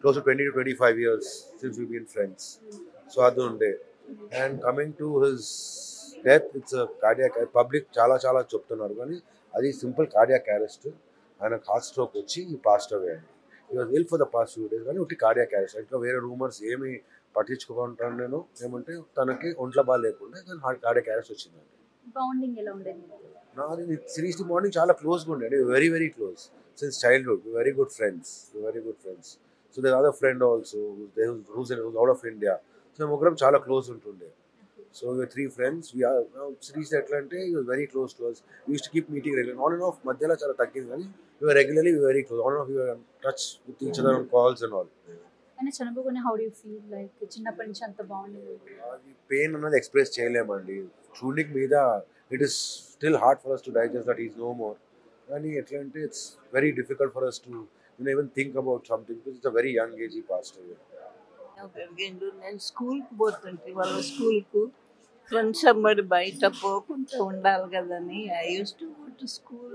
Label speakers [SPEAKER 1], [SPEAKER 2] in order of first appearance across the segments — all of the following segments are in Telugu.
[SPEAKER 1] Close to twenty to twenty five years since we been friends so అది ఉండే and coming to his death it's cardiac public చాలా చాలా చెప్తున్నారు కానీ అది సింపుల్ కార్డియాక్ అరెస్ట్ ఆయనకు హార్ట్ స్ట్రోక్ వచ్చి ఈ పాస్ట్ అవే అండి he was ill for the past few days కానీ ఒకటి కార్డియాక్ అరెస్ట్ ఇంకా వేరే రూమర్స్ ఏమి పట్టించుకుంటాను నేను ఏమంటే తనకి ఒంట్లో బాగా లేకుండా కానీ హార్ట్ కార్డియాక్ అరెస్ట్ వచ్చిందండి
[SPEAKER 2] బాండింగ్ ఎలా ఉండేది
[SPEAKER 1] నాది సిరీస్ మార్నింగ్ చాలా క్లోజ్గా ఉండే very very close since childhood very good friends very good friends so the other friend also who's out of India so ముగ్గురం చాలా క్లోజ్ ఉంటుండే సో త్రీ ఫ్రెండ్స్ సిరీస్ ఎట్లా అంటే very close to us used to keep meeting regular on and off మధ్యలో చాలా తగ్గింది కానీ you're regularly very close on off you're touch with each other calls and all
[SPEAKER 2] ఆయన చనిపోగానే హౌ డూ ఫీల్ లైక్ చిన్నప్పటి నుంచి అంత బాండింగ్
[SPEAKER 1] అది పెయిన్ అన్నది ఎక్స్ప్రెస్ చేయలేమండి చూడడానికి మీద it is still hard for us to digest that is no more కానీ ఎట్లా అంటే it's very difficult for us to you even think about something it's a very young age ఈ పాస్ట్
[SPEAKER 3] పెరిగిండు నేను స్కూల్కి పోతుంటే వాళ్ళ స్కూల్కు ఫ్రెండ్స్ అమ్మడి బయట పోకుండా ఉండాలి కదని I used to go to school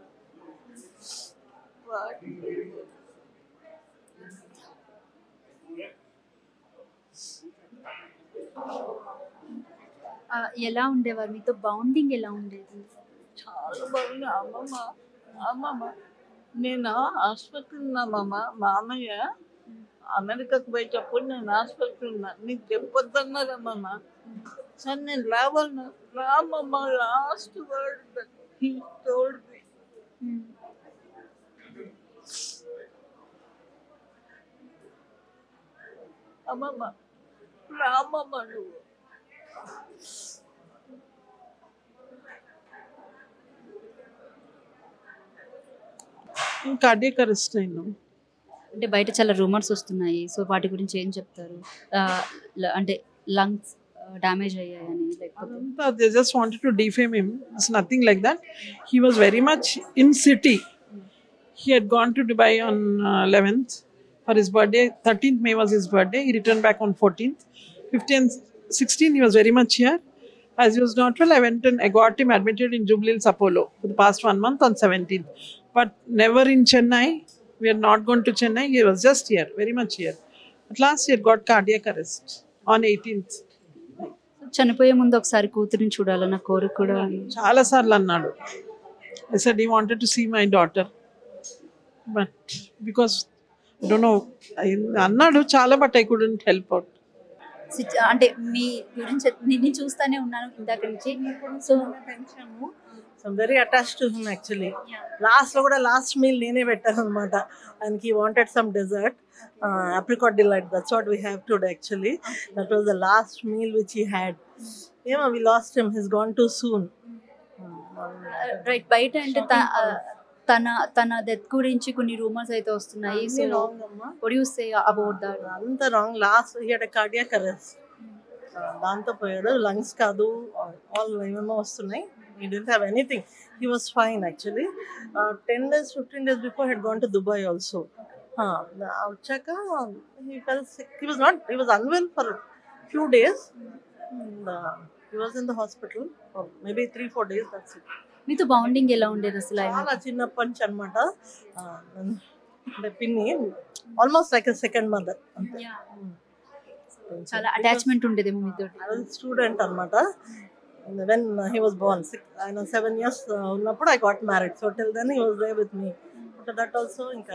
[SPEAKER 2] ఎలా ఉండేవారు మీతో బాండింగ్ ఎలా ఉండేది
[SPEAKER 3] చాలా బాగుంది అమ్మమ్మ అమ్మమ్మ నేను హాస్పిటల్ ఉన్నామమ్మ మామయ్య అమెరికాకు పోయేటప్పుడు నేను హాస్పిటల్ ఉన్నా నీకు చెప్పొద్దన్నారమ్మమ్మ సరే నేను రావాలను Ramamma last word he told me అమ్మమ్మ రామమ్మ నువ్వు
[SPEAKER 4] కార్డియక్ అరెస్ట్ అయినాం
[SPEAKER 2] అంటే బయట చాలా రూమర్స్ వస్తున్నాయి సో వాటి గురించి ఏం చెప్తారు ఆ, ల- అంటే లంగ్స్ డ్యామేజ్ అయ్యాయని లేకపోతే
[SPEAKER 4] అదంతా they just wanted to defame him it's nothing like that he was very much in city he had gone to dubai on uh, 11th for his birthday 13th may was his birthday he returned back on 14th 15th 16th he was very much here as he was not well i went and i got him admitted in jubilee Hills apollo for the past one month on 17th but never in chennai we are not going to chennai he was just here very much here at last he had got cardiac arrest on 18th
[SPEAKER 2] చనిపోయే ముందు ఒకసారి కూతురిని చూడాలన్న కోరిక కూడా ఉంది.
[SPEAKER 4] చాలా సార్లు అన్నాడు I said he wanted to see my daughter but because don't know అన్నాడు చాలా but I couldn't help out
[SPEAKER 2] సిచ్- అంటే మీ గురించి నిన్ను చూస్తానే ఉన్నాను ఇందాక నుంచి సో
[SPEAKER 5] పెంచాము so very attach to him actually last లో కూడా లాస్ట్ మీల్ నేనే పెట్టాను అనమాట ఆయనకి wanted some dessert apricot delight that's what we have today actually that was the last meal which he had ఏమో వి last him he's gone too soon
[SPEAKER 2] right బయట అంటే త- ఆ, తన తన డెత్ గురించి కొన్ని రూమర్స్ అయితే వస్తున్నాయి సో
[SPEAKER 5] రాంగ్ అమ్మా
[SPEAKER 2] what do you say about that
[SPEAKER 5] అంత wrong last he cardiac arrest దాంతో పోయాడు లంగ్స్ కాదు ఆల్ ఏమేమో వస్తున్నాయి he didn't have anything he was fine actually ten days fifteen days before he'd gone to Dubai also వచ్చాక he fell sick he was not he was unwell for few days he was in the hospital maybe three four days that's it
[SPEAKER 2] మీతో బాండింగ్ ఎలా ఉండేది అసలు ఆయన
[SPEAKER 5] చాలా చిన్నప్పటి నుంచి అనమాట అంటే పిన్ని ఆల్మోస్ట్ లైక్ సెకండ్ మదర్ అంతే
[SPEAKER 2] చాలా అటాచ్మెంట్ ఉండేదేమో మీతో
[SPEAKER 5] స్టూడెంట్ అనమాట when he was born six ఆయన సెవెన్ ఇయర్స్ ఉన్నప్పుడు I got married so till then he was there with me but that also ఇంకా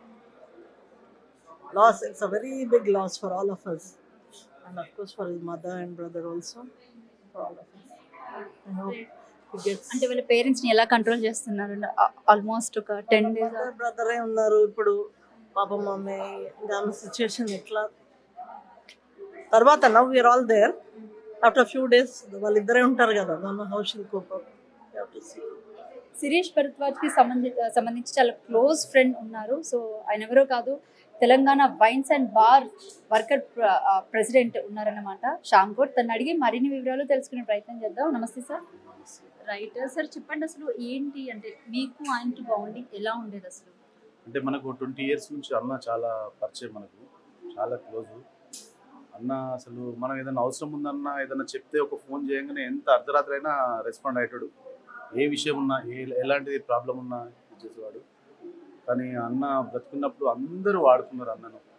[SPEAKER 5] loss it's a very big loss for all of us and of course for his mother and brother also for all of us I hope he gets
[SPEAKER 2] అంటే వాళ్ళ పేరెంట్స్ ని ఎలా కంట్రోల్ చేస్తున్నారు ఆల్మోస్ట్ ఒక టెన్ డేస్
[SPEAKER 5] బ్రదరే ఉన్నారు ఇప్పుడు పాపం మమ్మీ ఇంకా ఆమె సిచ్యుయేషన్ ఎట్లా తర్వాత now we're all there after few days వాళ్ళిద్దరే ఉంటారు కదా మన హౌస్ కోపం
[SPEAKER 2] శిరీష్ భరద్వాజ్ కి సంబంధించి సంబంధించి చాలా క్లోజ్ ఫ్రెండ్ ఉన్నారు సో ఆయన ఎవరో కాదు Telangana wines and bar worker president ఉన్నారన్నమాట శ్యామ్ కోట్ తను అడిగి మరిన్ని వివరాలు తెలుసుకునే ప్రయత్నం చేద్దాం నమస్తే సార్ రైట్ సార్ చెప్పండి అసలు ఏంటి అంటే మీకు ఆయనకి బాండింగ్ ఎలా ఉండేది అసలు
[SPEAKER 6] అంటే మనకు ట్వంటీ ఇయర్స్ నుంచి అన్న చాలా పరిచయం మనకు చాలా క్లోజ్ అన్న అసలు మనం ఏదైనా అవసరం ఉందన్న ఏదైనా చెప్తే ఒక ఫోన్ చేయగానే ఎంత అర్ధరాత్రి అయినా రెస్పాండ్ అయ్యేటాడు ఏ విషయం ఉన్నా ఏ ఎలాంటిది ప్రాబ్లం ఉన్నా ఇది చేసేవాడు కానీ అన్న బ్రతుకున్నప్పుడు అందరూ వాడుకున్నారు అన్నను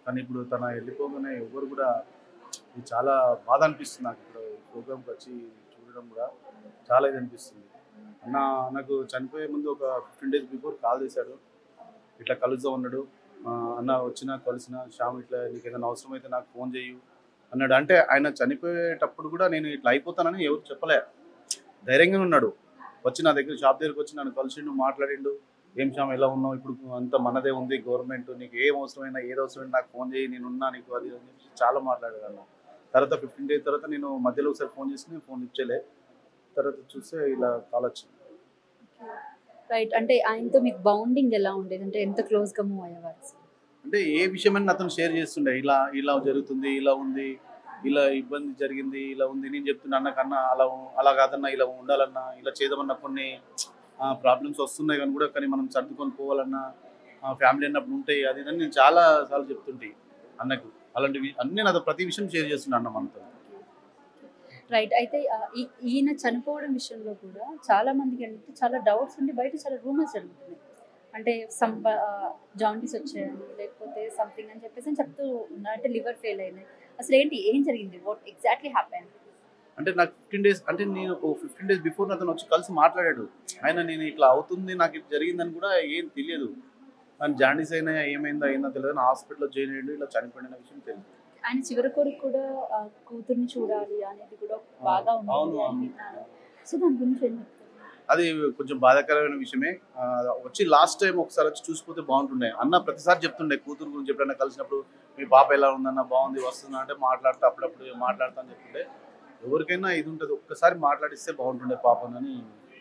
[SPEAKER 6] కానీ ఇప్పుడు తన వెళ్ళిపోగానే ఎవరు కూడా ఇది చాలా బాధ అనిపిస్తుంది నాకు ఇప్పుడు ప్రోగ్రామ్కి వచ్చి చూడడం కూడా చాలా ఇది అనిపిస్తుంది అన్న నాకు చనిపోయే ముందు ఒక ఫిఫ్టీన్ డేస్ బిఫోర్ కాల్ చేశాడు ఇట్లా కలుద్దాం అన్నాడు ఆ, అన్న వచ్చినా కలిసిన శ్యామ్ ఇట్లా నీకు ఏదైనా అవసరం అయితే నాకు ఫోన్ చేయు అన్నాడు అంటే ఆయన చనిపోయేటప్పుడు కూడా నేను ఇట్లా అయిపోతానని ఎవరు చెప్పలే ధైర్యంగా ఉన్నాడు వచ్చి నా దగ్గర షాప్ దగ్గరికి వచ్చి నన్ను కలిసిండు మాట్లాడిండు ఏం శ్యామ్ ఎలా ఉన్నావు ఇప్పుడు అంత మనదే ఉంది గవర్నమెంట్ నీకు ఏం అవసరమైనా ఏది అవసరమైనా నాకు ఫోన్ చేయి నేను ఉన్నా నీకు అది అని చెప్పి చాలా మాట్లాడాడు అన్న తర్వాత ఫిఫ్టీన్ డేస్ తర్వాత నేను మధ్యలో ఒకసారి ఫోన్ చేసి నేను ఫోన్ ఇచ్చలే తర్వాత చూస్తే ఇలా కాల్ వచ్చింది
[SPEAKER 2] రైట్ అంటే ఆయనతో మీకు బౌండింగ్ ఎలా ఉండేది అంటే ఎంత క్లోజ్ గా మూవ్ అయ్యేవారు
[SPEAKER 6] అంటే ఏ విషయమైనా అతను షేర్ చేస్తుండే ఇలా ఇలా జరుగుతుంది ఇలా ఉంది ఇలా ఇబ్బంది జరిగింది ఇలా ఉంది నేను చెప్తున్నా అన్నకన్నా అలా ఉ- అలా కాదన్నా ఇలా ఉండాలన్నా ఇలా చేద్దామన్నా కొన్ని ప్రాబ్లమ్స్ వస్తున్నాయి కానీ కూడా కానీ మనం సర్దుకొని పోవాలన్నా ఫ్యామిలీ అన్నప్పుడు ఉంటాయి అది ఇది అని నేను చాలా సార్లు చెప్తుంటే అన్నకు అలాంటివి అన్నీ నాతో ప్రతి విషయం షేర్ చేస్తున్నా అన్న మనతో
[SPEAKER 2] రైట్ అయితే ఆ, ఈ- ఈయన చనిపోవడం విషయంలో కూడా చాలా మందికి ఏంటంటే చాలా డౌట్స్ ఉండి బయట చాలా రూమర్స్ జరుగుతున్నాయి అంటే సమ్ జాండీస్ వచ్చాయని లేకపోతే సంథింగ్ అని చెప్పేసి అని చెప్తూ ఉన్నారు అంటే లివర్ ఫెయిల్ అయినాయి అసలు ఏంటి ఏం జరిగింది వాట్ ఎగ్జాక్ట్లీ హ్యాపెన్
[SPEAKER 6] అంటే నాకు ఫిఫ్టీన్ డేస్ అంటే నేను ఒక ఫిఫ్టీన్ డేస్ బిఫోర్ అతను వచ్చి కలిసి మాట్లాడాడు ఆయన నేను ఇట్లా అవుతుంది నాకు ఇది జరిగిందని కూడా ఏం తెలియదు కానీ జాండీస్ అయినా ఏమైందో అయిందో తెలియదు కానీ హాస్పిటల్లో జాయిన్ అయ్యాడు ఇలా చనిపోయిన విషయం తెలియదు
[SPEAKER 2] ఆయన చివరి కోరిక కూడా ఆ, కూతుర్ని చూడాలి అనేది కూడా బాగా ఉంది
[SPEAKER 6] అవును,
[SPEAKER 2] అని
[SPEAKER 6] అవును.
[SPEAKER 2] విన్నాను. సో దాని గురించి ఏం చెప్తారు
[SPEAKER 6] అది కొంచెం బాధాకరమైన విషయమే ఆ, వచ్చి లాస్ట్ టైం ఒకసారి వచ్చి చూసిపోతే బాగుంటుండే అన్న ప్రతిసారి చెప్తుండే కూతురు గురించి ఎప్పుడైనా కలిసినప్పుడు మీ పాప ఎలా ఉందన్న బాగుంది వస్తుందా అంటే మాట్లాడుతూ అప్పుడప్పుడు మాట్లాడతా అని చెప్తుండే ఎవరికైనా ఇది ఉంటుంది ఒక్కసారి మాట్లాడిస్తే బాగుంటుండే పాపనని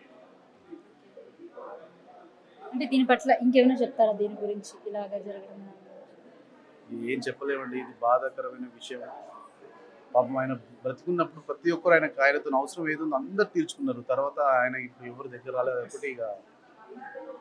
[SPEAKER 2] అంటే దీని పట్ల ఇంకేమైనా చెప్తారా దీని గురించి ఇలాగా జరగడం
[SPEAKER 6] ఏం చెప్పలేమండి ఇది బాధాకరమైన విషయం పాపం ఆయన బ్రతికున్నప్పుడు ప్రతి ఒక్కరు ఆయన ఆయనతో అవసరం ఏదో ఉందో అందరు తీర్చుకున్నారు తర్వాత ఆయన ఇప్పుడు ఎవరు దగ్గర రాలేదు ఒకటి ఇక